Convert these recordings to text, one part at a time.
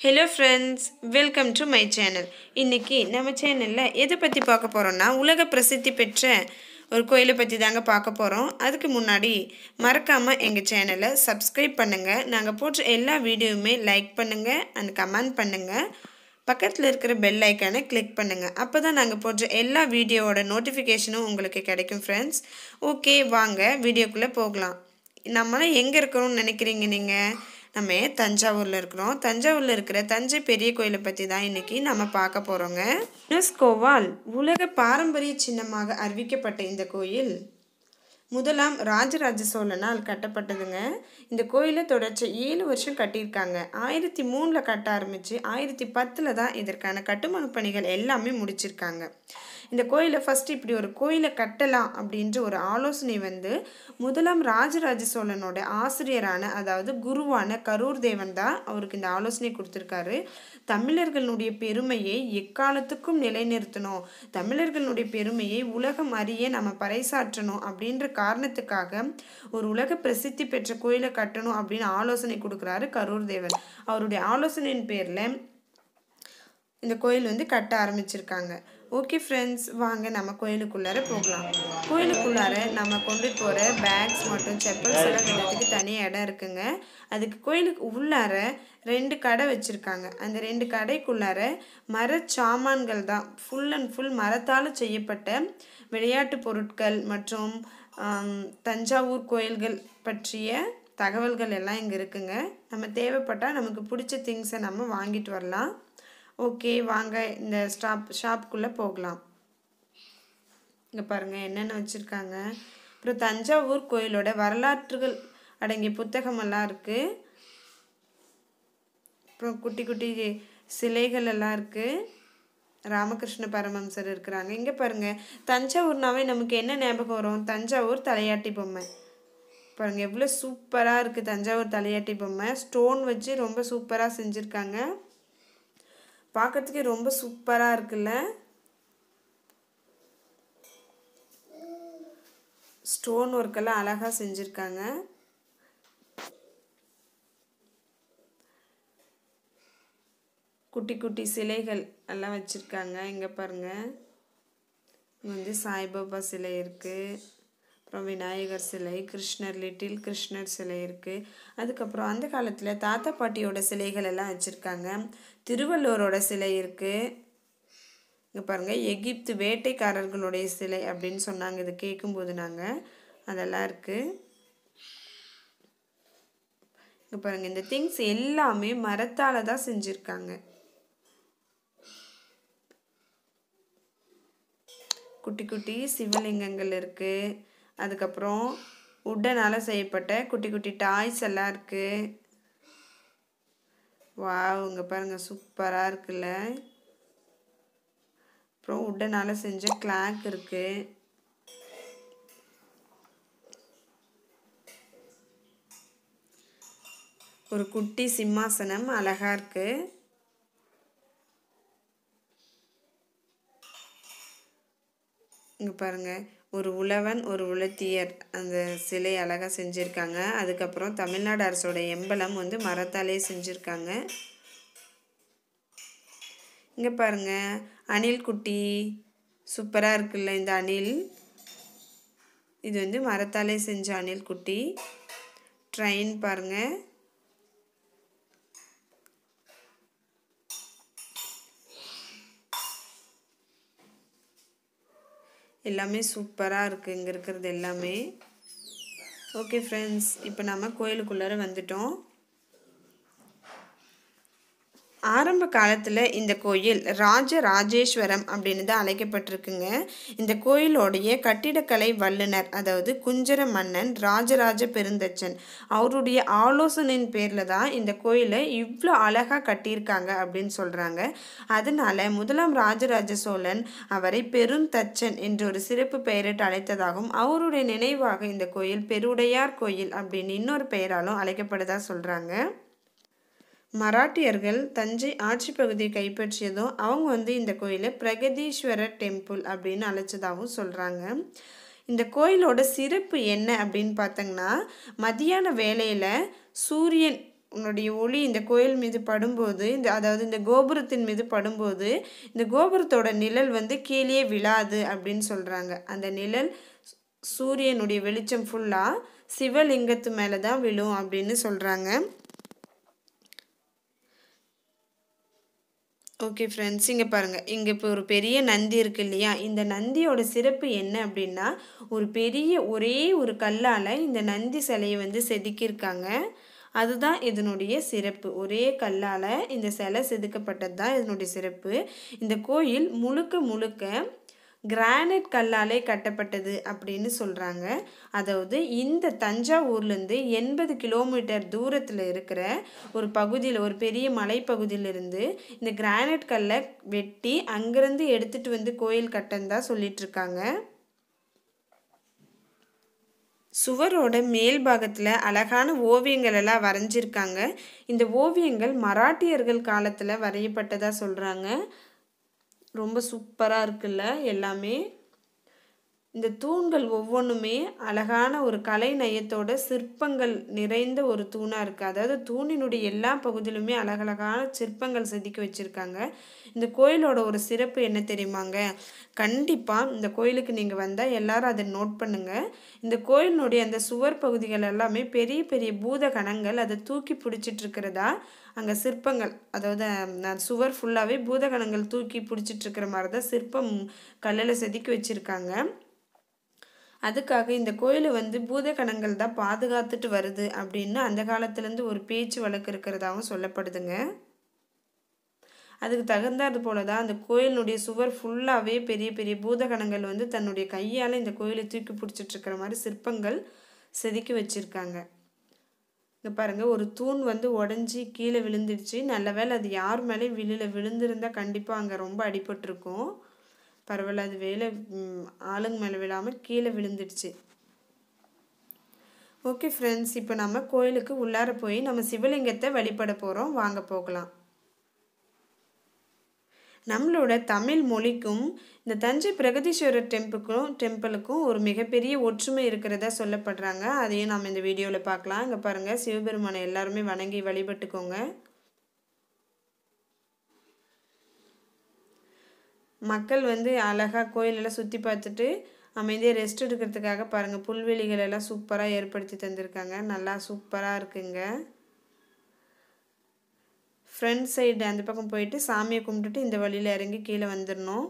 hello friends welcome to my channel இன்றைக்கி நம்ம சேனலில் எதை பற்றி பார்க்க போகிறோன்னா உலக பிரசித்தி பெற்ற ஒரு கோயிலை பற்றி தாங்க பார்க்க போகிறோம் அதுக்கு முன்னாடி மறக்காமல் எங்கள் சேனலை சப்ஸ்கிரைப் பண்ணுங்கள் நாங்கள் போட்ட எல்லா வீடியோவுமே லைக் பண்ணுங்கள் அண்ட் கமெண்ட் பண்ணுங்கள் பக்கத்தில் இருக்கிற பெல் ஐக்கானை கிளிக் பண்ணுங்கள் அப்போ தான் நாங்கள் போட்ட எல்லா வீடியோவோட நோட்டிஃபிகேஷனும் உங்களுக்கு கிடைக்கும் ஃப்ரெண்ட்ஸ் ஓகே வாங்க வீடியோக்குள்ளே போகலாம் நம்மளாம் எங்கே இருக்கிறோம்னு நினைக்கிறீங்க நீங்கள் நம்ம தஞ்சாவூரில் இருக்கிறோம் தஞ்சாவூரில் இருக்கிற தஞ்சை பெரிய கோயிலை பற்றி தான் இன்றைக்கி நம்ம பார்க்க போகிறோங்க யுனெஸ்கோவால் உலக பாரம்பரிய சின்னமாக அறிவிக்கப்பட்ட இந்த கோயில் முதலாம் ராஜராஜ சோழனால் கட்டப்பட்டதுங்க இந்த கோயிலை தொடர்ச்சி ஏழு வருஷம் கட்டியிருக்காங்க ஆயிரத்தி மூணில் கட்ட ஆரம்பித்து ஆயிரத்தி பத்தில் தான் இதற்கான கட்டுமான பணிகள் எல்லாமே முடிச்சிருக்காங்க இந்த கோயிலை ஃபஸ்ட்டு இப்படி ஒரு கோயிலை கட்டலாம் அப்படின்ற ஒரு ஆலோசனை வந்து முதலாம் ராஜராஜ சோழனோட ஆசிரியரான அதாவது குருவான கரூர் தேவன் தான் அவருக்கு இந்த ஆலோசனை கொடுத்துருக்காரு தமிழர்களுடைய பெருமையை எக்காலத்துக்கும் நிலைநிறுத்தணும் தமிழர்களுடைய பெருமையை உலகம் அறிய நம்ம பறைசாற்றணும் அப்படின்ற காரணத்துக்காக ஒரு உலக பிரசித்தி பெற்ற கோயிலை கட்டணும் அப்படின்னு ஆலோசனை கொடுக்குறாரு கரூர் தேவன் அவருடைய ஆலோசனையின் பேரில் இந்த கோயில் வந்து கட்ட ஆரம்பிச்சிருக்காங்க ஓகே ஃப்ரெண்ட்ஸ் வாங்க நம்ம கோயிலுக்குள்ளார போகலாம் கோயிலுக்குள்ளார நம்ம கொண்டு போகிற பேக்ஸ் மற்றும் செப்பல்ஸ் எல்லாம் விடுறதுக்கு தனியாக இடம் இருக்குங்க அதுக்கு கோயிலுக்கு உள்ளார ரெண்டு கடை வச்சுருக்காங்க அந்த ரெண்டு கடைக்குள்ளார மர சாமான்கள் தான் ஃபுல் அண்ட் ஃபுல் மரத்தால் செய்யப்பட்ட விளையாட்டு பொருட்கள் மற்றும் தஞ்சாவூர் கோயில்கள் பற்றிய தகவல்கள் எல்லாம் இங்கே இருக்குங்க நம்ம தேவைப்பட்டால் நமக்கு பிடிச்ச திங்ஸை நம்ம வாங்கிட்டு வரலாம் ஓகே வாங்க இந்த ஸ்டாப் ஷாப்புக்குள்ளே போகலாம் இங்கே பாருங்கள் என்னென்ன வச்சுருக்காங்க அப்புறம் தஞ்சாவூர் கோயிலோட வரலாற்றுகள் அடங்கிய புத்தகமெல்லாம் இருக்குது அப்புறம் குட்டி குட்டி சிலைகள் எல்லாம் இருக்குது ராமகிருஷ்ண பரமம்சர் இருக்கிறாங்க இங்கே பாருங்கள் தஞ்சாவூர்னாவே நமக்கு என்ன ஞாபகம் வரும் தஞ்சாவூர் தலையாட்டி பொம்மை பாருங்கள் எவ்வளோ சூப்பராக இருக்குது தஞ்சாவூர் தலையாட்டி பொம்மை ஸ்டோன் வச்சு ரொம்ப சூப்பராக செஞ்சுருக்காங்க பார்க்கறதுக்கே ரொம்ப சூப்பராக இருக்குல்ல ஸ்டோன் ஒர்க்கெல்லாம் அழகாக செஞ்சுருக்காங்க குட்டி குட்டி சிலைகள் எல்லாம் வச்சுருக்காங்க இங்கே பாருங்கள் இங்கே வந்து சாய்பாபா சிலை இருக்குது அப்புறம் விநாயகர் சிலை கிருஷ்ணர் லிட்டில் கிருஷ்ணர் சிலை இருக்குது அதுக்கப்புறம் அந்த காலத்தில் தாத்தா பாட்டியோட சிலைகள் எல்லாம் வச்சுருக்காங்க திருவள்ளுவரோட சிலை இருக்குது இங்கே பாருங்கள் எகிப்து வேட்டைக்காரர்களுடைய சிலை அப்படின்னு சொன்னாங்க இது கேட்கும்போது நாங்கள் அதெல்லாம் இருக்குது இங்கே பாருங்கள் இந்த திங்ஸ் எல்லாமே மரத்தால் தான் செஞ்சுருக்காங்க குட்டி குட்டி சிவலிங்கங்கள் இருக்குது அதுக்கப்புறம் உட்டனால் செய்யப்பட்ட குட்டி குட்டி டாய்ஸ் எல்லாம் இருக்குது வா இங்கே பாருங்கள் சூப்பராக இருக்குல்ல அப்புறம் உட்டனால் செஞ்ச கிளாக் இருக்குது ஒரு குட்டி சிம்மாசனம் அழகாக இருக்குது இங்கே பாருங்கள் ஒரு உழவன் ஒரு உலத்தியர் அந்த சிலை அழகாக செஞ்சுருக்காங்க அதுக்கப்புறம் தமிழ்நாடு அரசோட எம்பலம் வந்து மரத்தாலே செஞ்சுருக்காங்க இங்கே பாருங்கள் அணில் குட்டி சூப்பராக இருக்குல்ல இந்த அணில் இது வந்து மரத்தாலே செஞ்ச அணில் குட்டி ட்ரெயின் பாருங்கள் எல்லாமே சூப்பராக இருக்குது இங்கே இருக்கிறது எல்லாமே ஓகே ஃப்ரெண்ட்ஸ் இப்போ நம்ம கோயிலுக்குள்ளார வந்துட்டோம் ஆரம்ப காலத்தில் இந்த கோயில் ராஜராஜேஸ்வரம் அப்படின்னு தான் அழைக்கப்பட்டிருக்குங்க இந்த கோயிலோடைய கட்டிடக்கலை வல்லுனர் அதாவது குஞ்சர மன்னன் ராஜராஜ பெருந்தச்சன் அவருடைய ஆலோசனையின் பேரில் தான் இந்த கோயிலை இவ்வளோ அழகாக கட்டியிருக்காங்க அப்படின்னு சொல்கிறாங்க அதனால முதலாம் ராஜராஜ சோழன் அவரை பெருந்தச்சன் என்ற ஒரு சிறப்பு பெயரிட்டு அழைத்ததாகவும் அவருடைய நினைவாக இந்த கோயில் பெருவுடையார் கோயில் அப்படின்னு இன்னொரு பெயராலும் அழைக்கப்படுதா சொல்கிறாங்க மராட்டியர்கள் தஞ்சை ஆட்சி பகுதியை கைப்பற்றியதும் அவங்க வந்து இந்த கோயிலை பிரகதீஸ்வரர் டெம்பிள் அப்படின்னு அழைச்சதாகவும் சொல்கிறாங்க இந்த கோயிலோட சிறப்பு என்ன அப்படின்னு பார்த்தோங்கன்னா மதியான வேலையில் சூரியன் உன்னுடைய ஒளி இந்த கோயில் மீது படும்போது இந்த அதாவது இந்த கோபுரத்தின் மீது படும்போது இந்த கோபுரத்தோட நிழல் வந்து கீழே விழாது அப்படின்னு சொல்கிறாங்க அந்த நிழல் சூரியனுடைய வெளிச்சம் ஃபுல்லாக சிவலிங்கத்து மேலே தான் விழும் அப்படின்னு சொல்கிறாங்க ஓகே ஃப்ரெண்ட்ஸ் இங்கே பாருங்கள் இங்கே இப்போ ஒரு பெரிய நந்தி இருக்கு இல்லையா இந்த நந்தியோட சிறப்பு என்ன அப்படின்னா ஒரு பெரிய ஒரே ஒரு கல்லால் இந்த நந்தி சிலையை வந்து செதுக்கியிருக்காங்க அதுதான் இதனுடைய சிறப்பு ஒரே கல்லால் இந்த சிலை செதுக்கப்பட்டது தான் இதனுடைய சிறப்பு இந்த கோயில் முழுக்க முழுக்க கிரானைட் கல்லாலே கட்டப்பட்டது அப்படின்னு சொல்கிறாங்க அதாவது இந்த தஞ்சாவூர்லேருந்து எண்பது கிலோமீட்டர் தூரத்தில் இருக்கிற ஒரு பகுதியில் ஒரு பெரிய மலைப்பகுதியிலிருந்து இந்த கிரானைட் கல்லை வெட்டி அங்கேருந்து எடுத்துகிட்டு வந்து கோயில் கட்டன்னு தான் சொல்லிகிட்ருக்காங்க சுவரோட மேல் பாகத்தில் அழகான ஓவியங்கள் எல்லாம் வரைஞ்சிருக்காங்க இந்த ஓவியங்கள் மராட்டியர்கள் காலத்தில் வரையப்பட்டதாக சொல்கிறாங்க ரொம்ப சூப்பராக இருக்குல்ல எல்லாமே இந்த தூண்கள் ஒவ்வொன்றுமே அழகான ஒரு கலை நயத்தோட சிற்பங்கள் நிறைந்த ஒரு தூணாக இருக்குது அதாவது தூணினுடைய எல்லா பகுதியிலுமே அழகழகான சிற்பங்கள் செதுக்கி வச்சுருக்காங்க இந்த கோயிலோட ஒரு சிறப்பு என்ன தெரியுமாங்க கண்டிப்பாக இந்த கோயிலுக்கு நீங்கள் வந்தால் எல்லாரும் அதை நோட் பண்ணுங்கள் இந்த கோயிலினுடைய அந்த சுவர் பகுதிகள் எல்லாமே பெரிய பெரிய பூத கணங்கள் அதை தூக்கி பிடிச்சிட்டு இருக்கிறதா அங்கே சிற்பங்கள் அதாவது நான் சுவர் ஃபுல்லாகவே பூதகணங்கள் தூக்கி பிடிச்சிட்டு இருக்கிற மாதிரி தான் சிற்பம் கல்லில் செதுக்கி வச்சுருக்காங்க அதுக்காக இந்த கோயிலை வந்து பூதகணங்கள் தான் பாதுகாத்துட்டு வருது அப்படின்னு அந்த காலத்துலேருந்து ஒரு பேச்சு வழக்கு இருக்கிறதாகவும் சொல்லப்படுதுங்க அதுக்கு தகுந்தாது போல தான் அந்த கோயிலினுடைய சுவர் ஃபுல்லாகவே பெரிய பெரிய பூதகணங்கள் வந்து தன்னுடைய கையால் இந்த கோயிலை தூக்கி பிடிச்சிட்டு இருக்கிற மாதிரி சிற்பங்கள் செதுக்கி வச்சுருக்காங்க இங்கே பாருங்கள் ஒரு தூண் வந்து உடஞ்சி கீழே விழுந்துடுச்சு நல்ல வேளை அது யார் மேலேயும் விழுல விழுந்திருந்தால் கண்டிப்பாக அங்கே ரொம்ப அடிபட்டிருக்கும் பரவாயில்ல அது வேலை ஆளுங்க மேலே விழாமல் கீழே விழுந்துடுச்சு ஓகே ஃப்ரெண்ட்ஸ் இப்போ நம்ம கோயிலுக்கு உள்ளார போய் நம்ம சிவலிங்கத்தை வழிபட போகிறோம் வாங்க போகலாம் நம்மளோட தமிழ் மொழிக்கும் இந்த தஞ்சை பிரகதீஸ்வரர் டெம்பிளுக்கும் டெம்பிளுக்கும் ஒரு மிகப்பெரிய ஒற்றுமை இருக்கிறதா சொல்லப்படுறாங்க அதையும் நம்ம இந்த வீடியோவில் பார்க்கலாம் இங்கே பாருங்கள் சிவபெருமானை எல்லாருமே வணங்கி வழிபட்டுக்கோங்க மக்கள் வந்து அழகாக கோயிலெல்லாம் சுற்றி பார்த்துட்டு அமைதியாக ரெஸ்ட் எடுக்கிறதுக்காக பாருங்கள் புல்வெளிகள் எல்லாம் சூப்பராக ஏற்படுத்தி தந்திருக்காங்க நல்லா சூப்பராக இருக்குங்க ஃப்ரண்ட் சைடு அந்த பக்கம் போயிட்டு சாமியை கும்பிட்டுட்டு இந்த வழியில் இறங்கி கீழே வந்துடணும்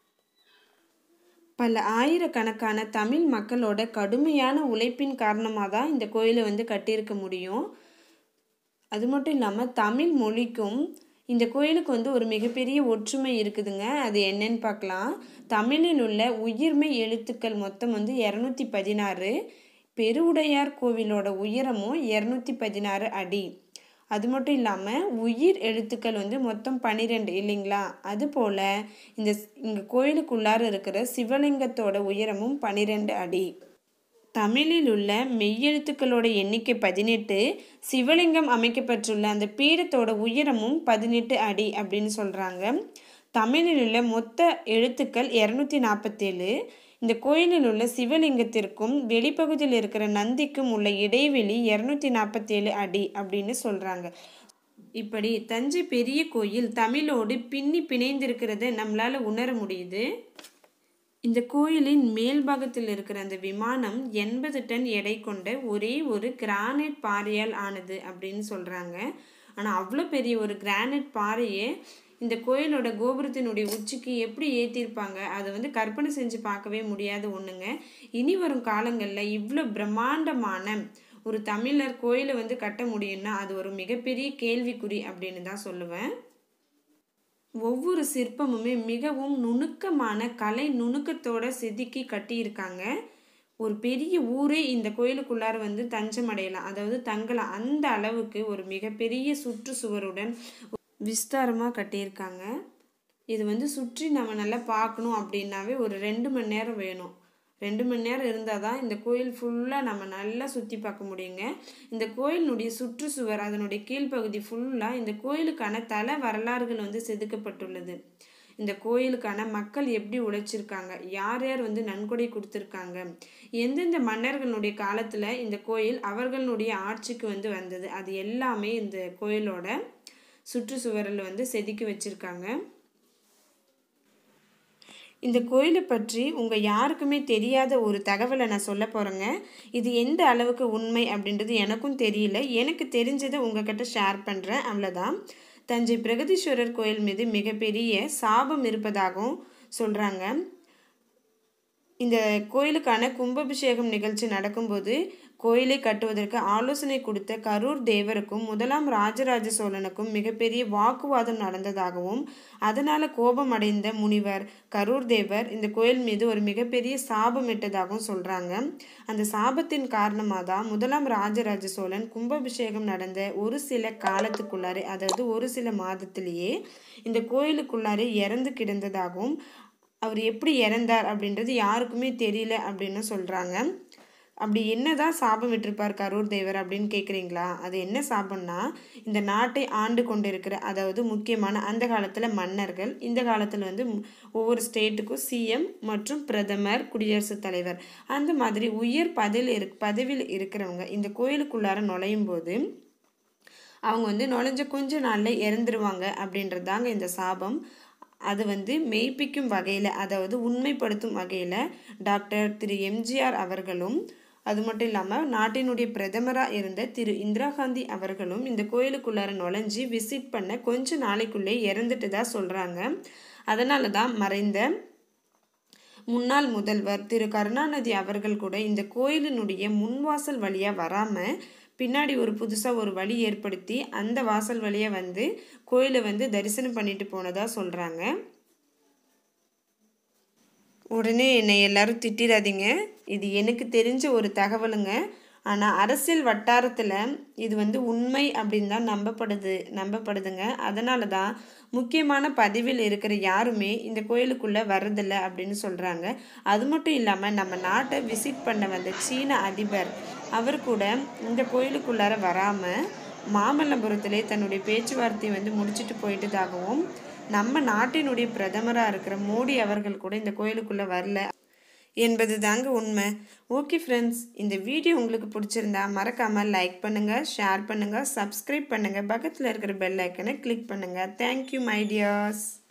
பல ஆயிரக்கணக்கான தமிழ் மக்களோட கடுமையான உழைப்பின் காரணமாக தான் இந்த கோயிலை வந்து கட்டியிருக்க முடியும் அது மட்டும் இல்லாமல் தமிழ் மொழிக்கும் இந்த கோயிலுக்கு வந்து ஒரு மிகப்பெரிய ஒற்றுமை இருக்குதுங்க அது என்னன்னு பார்க்கலாம் தமிழில் உள்ள உயிர்மை எழுத்துக்கள் மொத்தம் வந்து இரநூத்தி பதினாறு பெருவுடையார் கோவிலோட உயரமும் இரநூத்தி பதினாறு அடி அது மட்டும் இல்லாமல் உயிர் எழுத்துக்கள் வந்து மொத்தம் பன்னிரெண்டு இல்லைங்களா அதுபோல் இந்த இங்கே கோயிலுக்குள்ளார இருக்கிற சிவலிங்கத்தோட உயரமும் பன்னிரெண்டு அடி தமிழில் உள்ள மெய்யெழுத்துக்களோட எண்ணிக்கை பதினெட்டு சிவலிங்கம் அமைக்கப்பட்டுள்ள அந்த பீடத்தோட உயரமும் பதினெட்டு அடி அப்படின்னு சொல்கிறாங்க தமிழில் உள்ள மொத்த எழுத்துக்கள் இரநூத்தி நாற்பத்தேழு இந்த கோயிலில் உள்ள சிவலிங்கத்திற்கும் வெளிப்பகுதியில் இருக்கிற நந்திக்கும் உள்ள இடைவெளி இரநூத்தி நாற்பத்தேழு அடி அப்படின்னு சொல்கிறாங்க இப்படி தஞ்சை பெரிய கோயில் தமிழோடு பின்னி பிணைந்திருக்கிறத நம்மளால் உணர முடியுது இந்த கோயிலின் மேல் பாகத்தில் இருக்கிற அந்த விமானம் எண்பது டன் எடை கொண்ட ஒரே ஒரு கிரானைட் பாறையால் ஆனது அப்படின்னு சொல்கிறாங்க ஆனால் அவ்வளோ பெரிய ஒரு கிரானைட் பாறையை இந்த கோயிலோட கோபுரத்தினுடைய உச்சிக்கு எப்படி ஏற்றிருப்பாங்க அதை வந்து கற்பனை செஞ்சு பார்க்கவே முடியாத ஒன்றுங்க இனி வரும் காலங்களில் இவ்வளோ பிரம்மாண்டமான ஒரு தமிழர் கோயிலை வந்து கட்ட முடியும்னா அது ஒரு மிகப்பெரிய கேள்விக்குறி அப்படின்னு தான் சொல்லுவேன் ஒவ்வொரு சிற்பமுமே மிகவும் நுணுக்கமான கலை நுணுக்கத்தோட செதுக்கி கட்டியிருக்காங்க ஒரு பெரிய ஊரே இந்த கோயிலுக்குள்ளார வந்து தஞ்சம் அடையலாம் அதாவது தங்கலாம் அந்த அளவுக்கு ஒரு மிகப்பெரிய சுற்றுச்சுவருடன் விஸ்தாரமாக கட்டியிருக்காங்க இது வந்து சுற்றி நம்ம நல்லா பார்க்கணும் அப்படின்னாவே ஒரு ரெண்டு மணி நேரம் வேணும் ரெண்டு மணி நேரம் இருந்தால் தான் இந்த கோயில் ஃபுல்லாக நம்ம நல்லா சுற்றி பார்க்க முடியுங்க இந்த கோயிலினுடைய சுற்றுச்சுவர் அதனுடைய கீழ்ப்பகுதி ஃபுல்லாக இந்த கோயிலுக்கான தல வரலாறுகள் வந்து செதுக்கப்பட்டுள்ளது இந்த கோயிலுக்கான மக்கள் எப்படி உழைச்சிருக்காங்க யார் யார் வந்து நன்கொடை கொடுத்துருக்காங்க எந்தெந்த மன்னர்களுடைய காலத்தில் இந்த கோயில் அவர்களுடைய ஆட்சிக்கு வந்து வந்தது அது எல்லாமே இந்த கோயிலோட சுற்றுச்சுவரில் வந்து செதுக்கி வச்சுருக்காங்க இந்த கோயிலை பற்றி உங்கள் யாருக்குமே தெரியாத ஒரு தகவலை நான் சொல்ல போகிறேங்க இது எந்த அளவுக்கு உண்மை அப்படின்றது எனக்கும் தெரியல எனக்கு தெரிஞ்சதை உங்ககிட்ட ஷேர் பண்ணுறேன் அவ்வளோதான் தஞ்சை பிரகதீஸ்வரர் கோயில் மீது மிகப்பெரிய சாபம் இருப்பதாகவும் சொல்கிறாங்க இந்த கோயிலுக்கான கும்பாபிஷேகம் நிகழ்ச்சி நடக்கும்போது கோயிலை கட்டுவதற்கு ஆலோசனை கொடுத்த கரூர் தேவருக்கும் முதலாம் ராஜராஜ சோழனுக்கும் மிகப்பெரிய வாக்குவாதம் நடந்ததாகவும் அதனால் கோபம் அடைந்த முனிவர் கரூர் தேவர் இந்த கோயில் மீது ஒரு மிகப்பெரிய சாபம் இட்டதாகவும் சொல்கிறாங்க அந்த சாபத்தின் காரணமாக தான் முதலாம் ராஜராஜ சோழன் கும்பாபிஷேகம் நடந்த ஒரு சில காலத்துக்குள்ளாரே அதாவது ஒரு சில மாதத்திலேயே இந்த கோயிலுக்குள்ளாரே இறந்து கிடந்ததாகவும் அவர் எப்படி இறந்தார் அப்படின்றது யாருக்குமே தெரியல அப்படின்னு சொல்கிறாங்க அப்படி என்னதான் சாபம் விட்டிருப்பார் கரூர் தேவர் அப்படின்னு கேட்குறீங்களா அது என்ன சாபம்னா இந்த நாட்டை ஆண்டு கொண்டிருக்கிற அதாவது முக்கியமான அந்த காலத்தில் மன்னர்கள் இந்த காலத்தில் வந்து ஒவ்வொரு ஸ்டேட்டுக்கும் சிஎம் மற்றும் பிரதமர் குடியரசுத் தலைவர் அந்த மாதிரி உயர் பதவியில் இரு பதவியில் இருக்கிறவங்க இந்த கோயிலுக்குள்ளார நுழையும் போது அவங்க வந்து நுழைஞ்ச கொஞ்ச நாளில் இறந்துருவாங்க அப்படின்றது தாங்க இந்த சாபம் அது வந்து மெய்ப்பிக்கும் வகையில் அதாவது உண்மைப்படுத்தும் வகையில் டாக்டர் திரு எம்ஜிஆர் அவர்களும் அது மட்டும் இல்லாமல் நாட்டினுடைய பிரதமராக இருந்த திரு இந்திரா காந்தி அவர்களும் இந்த கோயிலுக்குள்ளார நுழைஞ்சி விசிட் பண்ண கொஞ்ச நாளைக்குள்ளே இறந்துட்டு தான் சொல்கிறாங்க அதனால தான் மறைந்த முன்னாள் முதல்வர் திரு கருணாநிதி அவர்கள் கூட இந்த கோயிலினுடைய முன்வாசல் வழியாக வராமல் பின்னாடி ஒரு புதுசாக ஒரு வழி ஏற்படுத்தி அந்த வாசல் வழியாக வந்து கோயிலை வந்து தரிசனம் பண்ணிட்டு போனதாக சொல்கிறாங்க உடனே என்னை எல்லாரும் திட்டிடாதீங்க இது எனக்கு தெரிஞ்ச ஒரு தகவலுங்க ஆனால் அரசியல் வட்டாரத்தில் இது வந்து உண்மை அப்படின்னு தான் நம்பப்படுது நம்பப்படுதுங்க அதனால தான் முக்கியமான பதவியில் இருக்கிற யாருமே இந்த கோயிலுக்குள்ளே வர்றதில்ல அப்படின்னு சொல்கிறாங்க அது மட்டும் இல்லாமல் நம்ம நாட்டை விசிட் பண்ண வந்த சீன அதிபர் அவர் கூட இந்த கோயிலுக்குள்ளார வராமல் மாமல்லபுரத்திலே தன்னுடைய பேச்சுவார்த்தையை வந்து முடிச்சுட்டு போயிட்டதாகவும் நம்ம நாட்டினுடைய பிரதமராக இருக்கிற மோடி அவர்கள் கூட இந்த கோயிலுக்குள்ளே வரல என்பது தாங்க உண்மை ஓகே ஃப்ரெண்ட்ஸ் இந்த வீடியோ உங்களுக்கு பிடிச்சிருந்தா மறக்காமல் லைக் பண்ணுங்கள் ஷேர் பண்ணுங்கள் சப்ஸ்கிரைப் பண்ணுங்கள் பக்கத்தில் இருக்கிற பெல் ஐக்கனை கிளிக் பண்ணுங்கள் தேங்க்யூ மை டியர்ஸ்